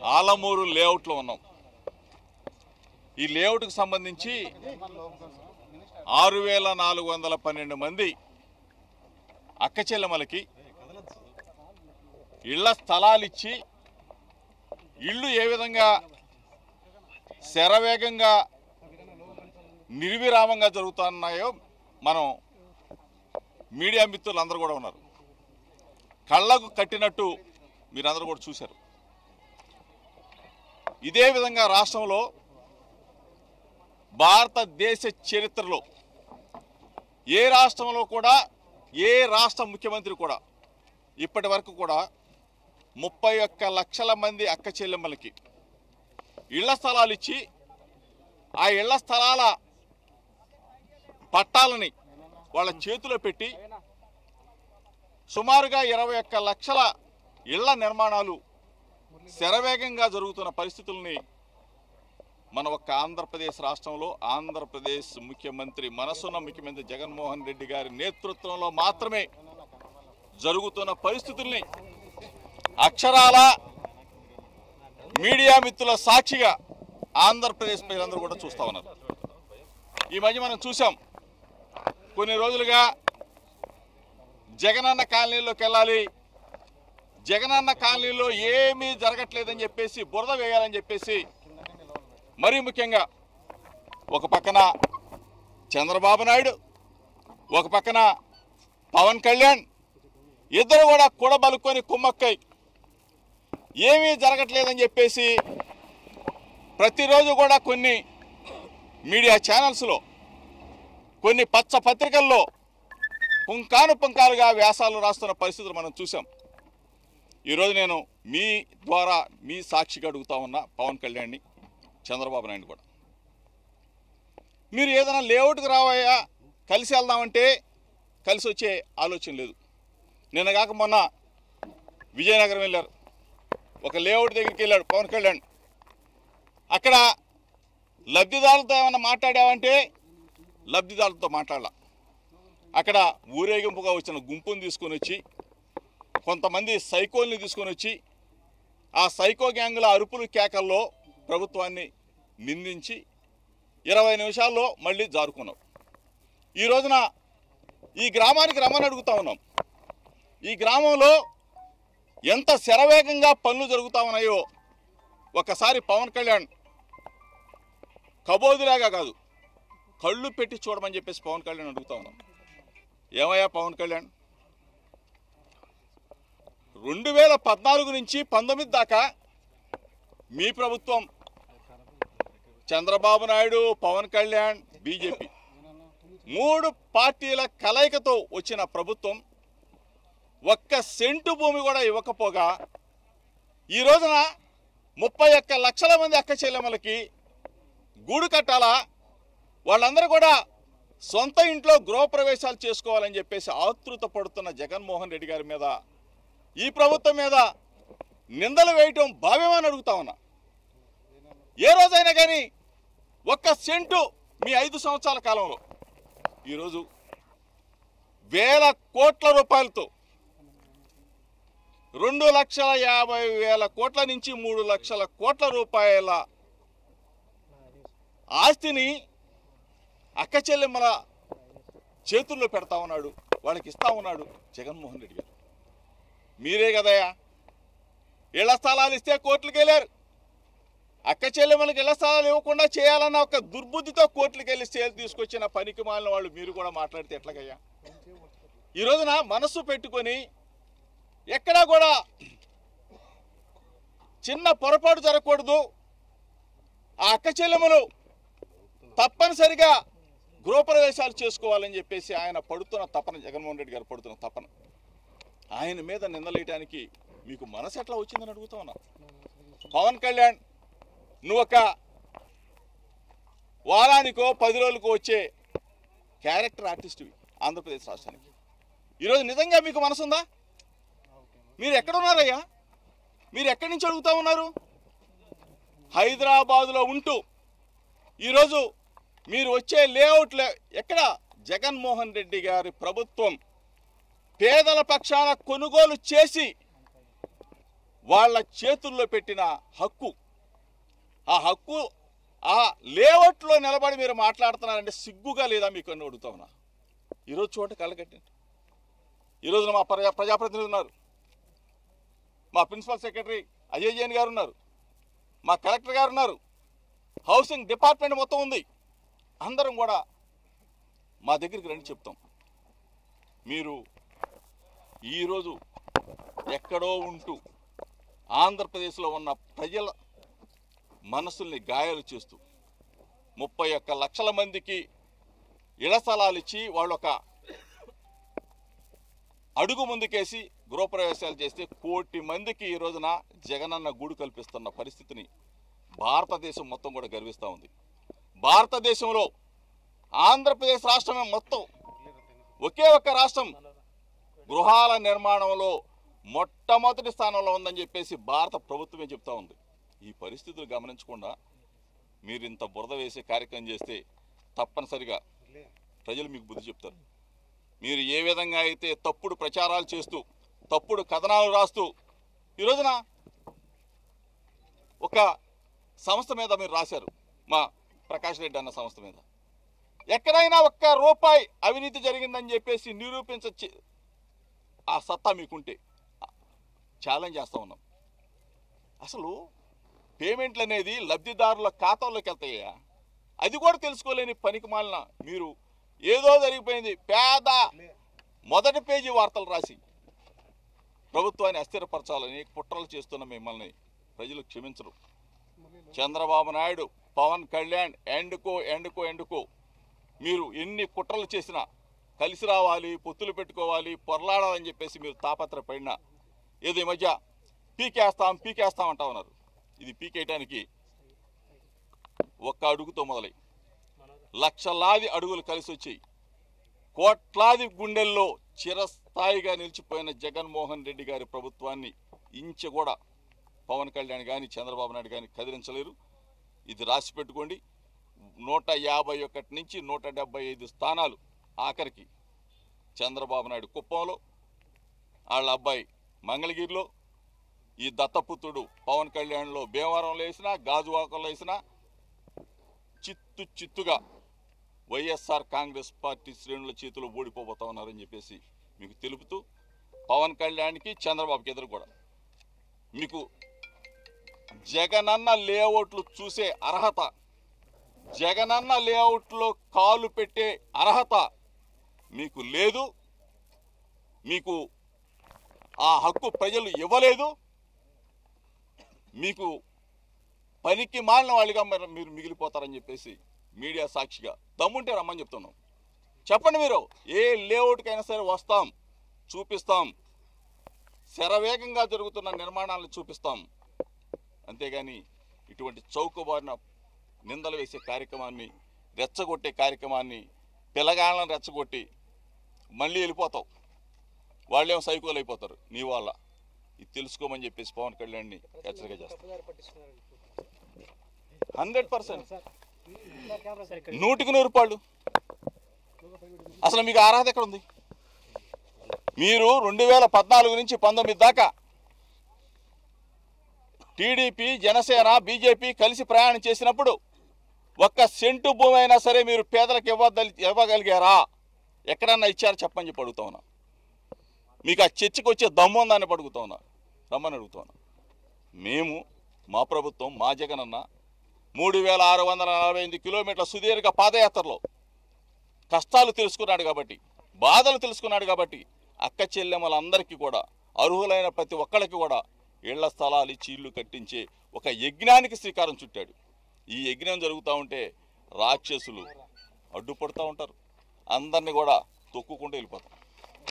ఆలమూరు లేఅవుట్లో ఉన్నాం ఈ లేఅవుట్కి సంబంధించి ఆరు వేల నాలుగు వందల పన్నెండు మంది అక్క చెల్లెమలకి ఇళ్ల స్థలాలు ఇచ్చి ఇళ్ళు ఏ విధంగా శరవేగంగా నిర్విరామంగా జరుగుతున్నాయో మనం మీడియా మిత్రులు అందరూ కూడా ఉన్నారు కళ్ళకు కట్టినట్టు మీరందరూ కూడా చూశారు ఇదే విధంగా రాష్ట్రంలో భారతదేశ చరిత్రలో ఏ రాష్ట్రంలో కూడా ఏ రాష్ట్ర ముఖ్యమంత్రి కూడా ఇప్పటి వరకు కూడా ముప్పై ఒక్క లక్షల మంది అక్క చెల్లెమ్మలకి ఇళ్ల స్థలాలు ఇచ్చి ఆ ఇళ్ల స్థలాల పట్టాలని వాళ్ళ చేతిలో పెట్టి సుమారుగా ఇరవై ఒక్క లక్షల ఇళ్ల నిర్మాణాలు శరవేగంగా జరుగుతున్న పరిస్థితుల్ని మన ఒక్క ఆంధ్రప్రదేశ్ రాష్ట్రంలో ఆంధ్రప్రదేశ్ ముఖ్యమంత్రి మనసున్న ముఖ్యమంత్రి జగన్మోహన్ రెడ్డి గారి నేతృత్వంలో మాత్రమే జరుగుతున్న పరిస్థితుల్ని అక్షరాల మీడియా మిత్రుల సాక్షిగా ఆంధ్రప్రదేశ్ ప్రజలందరూ కూడా చూస్తా ఉన్నారు ఈ మధ్య మనం చూసాం కొన్ని రోజులుగా జగనన్న కాలనీలోకి వెళ్ళాలి జగనన్న కాలనీలో ఏమీ జరగట్లేదని చెప్పేసి బురద వేయాలని చెప్పేసి మరీ ముఖ్యంగా ఒక పక్కన చంద్రబాబు నాయుడు ఒక పక్కన పవన్ కళ్యాణ్ ఇద్దరు కూడా కూడబలుకొని కుమ్మక్కై ఏమీ జరగట్లేదని చెప్పేసి ప్రతిరోజు కూడా కొన్ని మీడియా ఛానల్స్లో కొన్ని పచ్చ పత్రికల్లో పుంకాను పుంకాలుగా వ్యాసాలు రాస్తున్న పరిస్థితులు మనం చూసాం ఈరోజు నేను మీ ద్వారా మీ సాక్షిగా అడుగుతా ఉన్నా పవన్ కళ్యాణ్ని చంద్రబాబు నాయుడు కూడా మీరు ఏదైనా లేఅవుట్కి రావాయా కలిసి వెళ్దామంటే కలిసి వచ్చే ఆలోచన లేదు నిన్న కాక మొన్న విజయనగరం వెళ్ళారు ఒక లేఅవుట్ దగ్గరికి వెళ్ళాడు పవన్ కళ్యాణ్ అక్కడ లబ్ధిదారులతో ఏమైనా మాట్లాడావంటే లబ్ధిదారులతో మాట్లాడాల అక్కడ ఊరేగింపుగా వచ్చిన గుంపును తీసుకొని వచ్చి కొంతమంది సైకోల్ని తీసుకొని వచ్చి ఆ సైకో గ్యాంగుల అరుపులు కేకల్లో ప్రభుత్వాన్ని నిందించి ఇరవై నిమిషాల్లో మళ్ళీ జారుకున్నాం ఈ రోజున ఈ గ్రామానికి రమ్మని అడుగుతా ఉన్నాం ఈ గ్రామంలో ఎంత శరవేగంగా పనులు జరుగుతా ఉన్నాయో ఒకసారి పవన్ కళ్యాణ్ కబోదిలాగా కాదు కళ్ళు పెట్టి చూడమని చెప్పేసి పవన్ కళ్యాణ్ అడుగుతా ఉన్నాం ఏమయ్యా పవన్ కళ్యాణ్ రెండు వేల పద్నాలుగు నుంచి పంతొమ్మిది దాకా మీ ప్రభుత్వం చంద్రబాబు నాయుడు పవన్ కళ్యాణ్ బీజేపీ మూడు పార్టీల కలయికతో వచ్చిన ప్రభుత్వం ఒక్క సెంటు భూమి కూడా ఇవ్వకపోగా ఈ రోజున ముప్పై ఒక్క లక్షల మంది అక్క చెల్లెమ్మలకి గూడు కట్టాలా వాళ్ళందరూ కూడా సొంత ఇంట్లో గృహప్రవేశాలు చేసుకోవాలని చెప్పేసి ఆతృత పడుతున్న జగన్మోహన్ రెడ్డి గారి మీద ఈ ప్రభుత్వం మీద నిందలు వేయటం భావ్యమని అడుగుతా ఉన్నా ఏ రోజైనా కానీ ఒక్క సెంటు మీ ఐదు సంవత్సరాల కాలంలో ఈరోజు వేల కోట్ల రూపాయలతో రెండు లక్షల యాభై వేల కోట్ల నుంచి మూడు లక్షల కోట్ల రూపాయల ఆస్తిని అక్క చెల్లెమ్మల చేతుల్లో పెడతా ఉన్నాడు వాళ్ళకి ఇస్తా ఉన్నాడు జగన్మోహన్ రెడ్డి గారు మీరే కదయ్యా ఇళ్ల స్థలాలు ఇస్తే కోర్టులకు వెళ్ళారు అక్క చెల్లెమ్మలకి ఇళ్ల స్థలాలు ఇవ్వకుండా చేయాలన్న ఒక దుర్బుద్ధితో కోర్టులకు వెళ్ళి సేల్ తీసుకొచ్చిన పనికి మాలిన వాళ్ళు మీరు కూడా మాట్లాడితే ఎట్లాగయ్యా ఈ రోజున మనస్సు పెట్టుకొని ఎక్కడా కూడా చిన్న పొరపాటు జరగకూడదు ఆ అక్క చెల్లెమ్మలు తప్పనిసరిగా గృహప్రవేశాలు చేసుకోవాలని చెప్పేసి ఆయన పడుతున్న తపన జగన్మోహన్ రెడ్డి గారు పడుతున్న తపన ఆయన మీద నిందలేయటానికి మీకు మనసు ఎట్లా వచ్చిందని అడుగుతా ఉన్నా పవన్ కళ్యాణ్ నువ్వు ఒక వారానికో పది రోజులకో వచ్చే క్యారెక్టర్ ఆర్టిస్ట్వి ఆంధ్రప్రదేశ్ రాష్ట్రానికి ఈరోజు నిజంగా మీకు మనసుందా మీరు ఎక్కడున్నారయ్యా మీరు ఎక్కడి నుంచి అడుగుతా ఉన్నారు హైదరాబాదులో ఉంటూ ఈరోజు మీరు వచ్చే లేఅవుట్లే ఎక్కడ జగన్మోహన్ రెడ్డి గారి ప్రభుత్వం పేదల పక్షాన కొనుగోలు చేసి వాళ్ళ చేతుల్లో పెట్టిన హక్కు ఆ హక్కు ఆ లేఅవుట్లో నిలబడి మీరు మాట్లాడుతున్నారంటే సిగ్గుగా లేదా మీకు అని అడుగుతా ఉన్నా ఈరోజు చోట కళ్ళగట్టండి ఈరోజు మా ప్రజా ప్రజాప్రతినిధులు ఉన్నారు మా ప్రిన్సిపల్ సెక్రటరీ అజయ్ జైన్ గారు ఉన్నారు మా కలెక్టర్ గారు ఉన్నారు హౌసింగ్ డిపార్ట్మెంట్ మొత్తం ఉంది అందరం కూడా మా దగ్గరికి రండి చెప్తాం మీరు ఈరోజు ఎక్కడో ఉంటూ ఆంధ్రప్రదేశ్లో ఉన్న ప్రజల మనసుల్ని గాయాలు చేస్తూ ముప్పై ఒక్క లక్షల మందికి ఇళ్ల స్థలాలు ఇచ్చి వాళ్ళు ఒక అడుగు ముందుకేసి గృహప్రవేశాలు చేస్తే కోటి మందికి ఈ రోజున జగనన్న గూడు కల్పిస్తున్న పరిస్థితిని భారతదేశం మొత్తం కూడా గర్విస్తూ ఉంది భారతదేశంలో ఆంధ్రప్రదేశ్ రాష్ట్రమే మొత్తం ఒకే ఒక్క రాష్ట్రం గృహాల నిర్మాణంలో మొట్టమొదటి స్థానంలో ఉందని చెప్పేసి భారత ప్రభుత్వమే చెప్తా ఉంది ఈ పరిస్థితులు గమనించకుండా మీరు ఇంత బురద వేసే కార్యక్రమం చేస్తే తప్పనిసరిగా ప్రజలు మీకు బుద్ధి చెప్తారు మీరు ఏ విధంగా అయితే తప్పుడు ప్రచారాలు చేస్తూ తప్పుడు కథనాలు రాస్తూ ఈ రోజున ఒక సంస్థ మీద మీరు రాశారు మా ప్రకాష్ రెడ్డి అన్న సంస్థ మీద ఎక్కడైనా ఒక్క రూపాయి అవినీతి జరిగిందని చెప్పేసి నిరూపించ ఆ సత్తా మీకుంటే ఛాలెంజ్ చేస్తా ఉన్నాం అసలు పేమెంట్లు అనేది లబ్ధిదారుల ఖాతాల్లోకి వెళ్తాయా అది కూడా తెలుసుకోలేని పనికి మాలిన మీరు ఏదో జరిగిపోయింది పేద మొదటి పేజీ వార్తలు రాసి ప్రభుత్వాన్ని అస్థిరపరచాలని కుట్రలు చేస్తున్న మిమ్మల్ని ప్రజలు క్షమించరు చంద్రబాబు నాయుడు పవన్ కళ్యాణ్ ఎండుకో ఎండుకో ఎండుకో మీరు ఎన్ని కుట్రలు చేసినా కలిసి రావాలి పొత్తులు పెట్టుకోవాలి పొరలాడాలని చెప్పేసి మీరు తాపత్రపడినా ఏదో ఈ మధ్య పీకేస్తాం పీకేస్తాం అంటా ఉన్నారు ఇది పీకేయటానికి ఒక్క అడుగుతో మొదలై లక్షలాది అడుగులు కలిసి వచ్చి కోట్లాది గుండెల్లో చిరస్థాయిగా నిలిచిపోయిన జగన్మోహన్ రెడ్డి గారి ప్రభుత్వాన్ని ఇంచ కూడా పవన్ కళ్యాణ్ కానీ చంద్రబాబు నాయుడు కానీ కదిలించలేరు ఇది రాసి పెట్టుకోండి నూట యాభై ఒకటి నుంచి నూట డెబ్బై ఐదు స్థానాలు ఆఖరికి చంద్రబాబు నాయుడు కుప్పంలో వాళ్ళ అబ్బాయి మంగళగిరిలో ఈ దత్తపుత్రుడు పవన్ కళ్యాణ్లో భీమవరంలో వేసినా గాజువాకలో వేసినా చిత్తు చిత్తుగా వైఎస్ఆర్ కాంగ్రెస్ పార్టీ శ్రేణుల చేతిలో ఓడిపోబోతా ఉన్నారని చెప్పేసి మీకు తెలుపుతూ పవన్ కళ్యాణ్కి చంద్రబాబుకి ఎదురు కూడా మీకు జగనన్న లేఅవుట్లు చూసే అర్హత జగనన్న లేఅవుట్లో కాలు పెట్టే అర్హత మీకు లేదు మీకు ఆ హక్కు ప్రజలు ఇవ్వలేదు మీకు పనికి మాలిన వాళ్ళుగా మరి మీరు మిగిలిపోతారని చెప్పేసి మీడియా సాక్షిగా దమ్ముంటే రమ్మని చెప్తున్నాం చెప్పండి మీరు ఏ లేఅవుట్కైనా సరే వస్తాం చూపిస్తాం శరవేగంగా జరుగుతున్న నిర్మాణాలను చూపిస్తాం అంతేగాని ఇటువంటి చౌకబారిన నిందలు వేసే కార్యక్రమాన్ని రెచ్చగొట్టే కార్యక్రమాన్ని పిల్లగాళ్ళని రెచ్చగొట్టి మళ్ళీ వెళ్ళిపోతావు వాళ్ళేమో సైకోలు అయిపోతారు నీ వల్ల ఇది తెలుసుకోమని చెప్పేసి పవన్ కళ్యాణ్ని హెచ్చరిక చేస్తాం తప్పుదారి పట్టిస్తున్నారు హండ్రెడ్ పర్సెంట్ సార్ ఇక్కడ నూటికి నూరు రూపాయలు అసలు మీకు అర్హత ఎక్కడ ఉంది మీరు రెండు వేల పద్నాలుగు నుంచి పంతొమ్మిది దాకా టీడీపీ జనసేన బీజేపీ కలిసి ప్రయాణం చేసినప్పుడు ఒక్క సెంటు భూమి అయినా సరే మీరు పేదలకు ఇవ్వదలి ఇవ్వగలిగారా ఎక్కడన్నా ఇచ్చారా చెప్పని చెప్పి అడుగుతా ఉన్నా మీకు ఆ చర్చకు వచ్చే దమ్ము ఉందని అడుగుతా ఉన్నా రమ్మని అడుగుతా ఉన్నా మేము మా ప్రభుత్వం మా జగనన్న మూడు వేల ఆరు వందల నలభై ఎనిమిది కిలోమీటర్ల సుదీర్ఘ పాదయాత్రలో కష్టాలు తెలుసుకున్నాడు కాబట్టి బాధలు తెలుసుకున్నాడు కాబట్టి అక్క చెల్లెమ్మలందరికీ కూడా అర్హులైన ప్రతి ఒక్కళ్ళకి కూడా ఇళ్ల స్థలాలు ఇచ్చి ఇల్లు కట్టించే ఒక యజ్ఞానికి శ్రీకారం చుట్టాడు ఈ యజ్ఞం జరుగుతూ ఉంటే రాక్షసులు అడ్డుపడుతూ ఉంటారు అందరినీ కూడా తొక్కుకుంటూ వెళ్ళిపోతాం